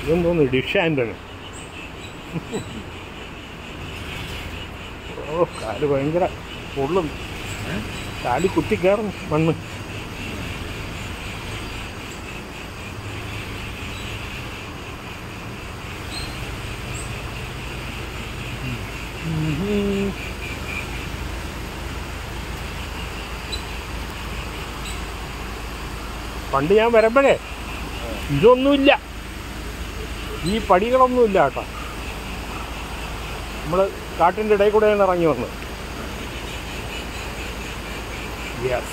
ഇതെന്തോന്ന് ഡിഷ് ആൻഡന് ഓ കാല് ഭയങ്കര പൊള്ളും കാല് കുത്തി കയറും മണ്ണ് ഉം. പണ്ട് ഞാൻ വരുമ്പോഴേ ഇതൊന്നുമില്ല ഈ പടികളൊന്നുമില്ല കേട്ടോ നമ്മൾ കാട്ടിൻ്റെ ഇടയിൽ കൂടെയാണ് ഇറങ്ങി വന്നത് യെസ്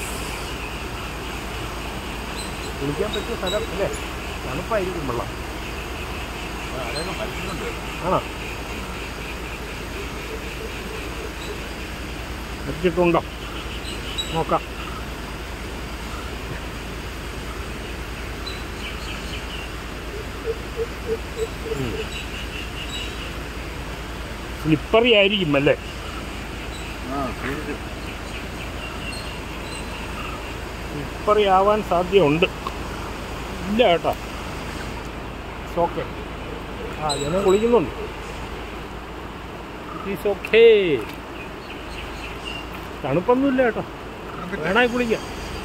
കുളിക്കാൻ പറ്റിയ സ്ഥലം അല്ലേ തണുപ്പായിരിക്കും വെള്ളം അതൊക്കെ മത്സ്യമുണ്ട് ആണോ വെച്ചിട്ടുണ്ടോ നോക്കാം സ്ലിപ്പറി ആയിരിക്കും അല്ലേ ആ ശരി സ്ലിപ്പറി ആവാൻ സാധ്യതയുണ്ട് ഇല്ല കേട്ടോ ഓക്കെ ആ ജനം കുളിക്കുന്നുണ്ട് ഇറ്റ് ഈസ് ഓക്കേ തണുപ്പൊന്നുമില്ല കേട്ടോ വേണമെങ്കിൽ കുളിക്കാം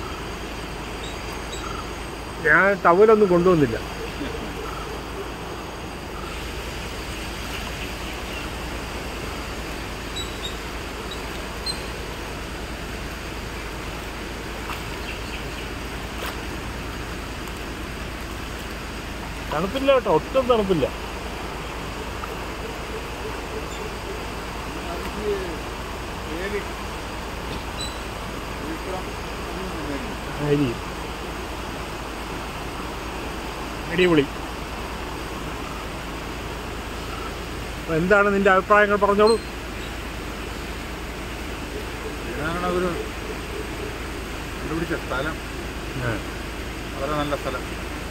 ഞാൻ ടവലൊന്നും കൊണ്ടുവന്നില്ല തണുപ്പില്ല കേട്ടോ ഒട്ടും തണുപ്പില്ല എനിക്ക് ഏലി വിക്രം അരി അടിപൊളി അപ്പൊ എന്താണ് നിന്റെ അഭിപ്രായങ്ങൾ പറഞ്ഞോളൂ ഇതാണ് ഒരു കണ്ടുപിടിച്ച സ്ഥലം വളരെ നല്ല സ്ഥലം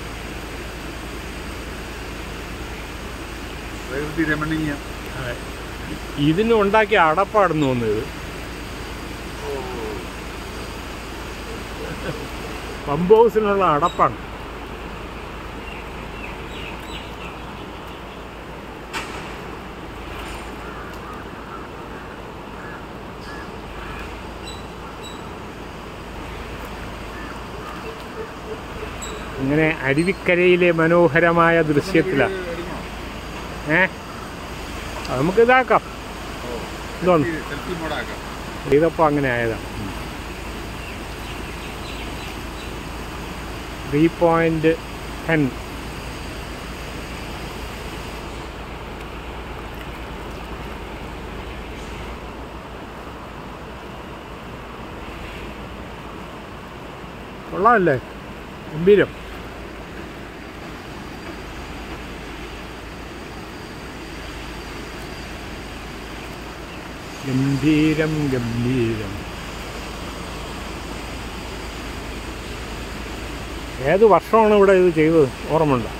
പ്രകൃതി രമണീയം അതെ. ഇതിന് ഉണ്ടാക്കിയ അടപ്പാടെന്ന് തോന്നുന്നത് പമ്പ് ഹൗസിനുള്ള അടപ്പാണ് ഇങ്ങനെ അരുവിക്കരയിലെ മനോഹരമായ ദൃശ്യത്തിലാണ് ഏ അത് നമുക്ക് ഇതാക്കാം ഇതാണ് സെൽഫി മോഡാക്കാം ചെയ്തപ്പോൾ അങ്ങനെ ആയതാണ് ത്രീ പോയിന്റ് ടെൻ കൊള്ളാമല്ലേ ഗംഭീരം ഗംഭീരം ഗംഭീരം ഏത് വർഷമാണ് ഇവിടെ ഇത് ചെയ്തത് ഓർമ്മയുണ്ടോ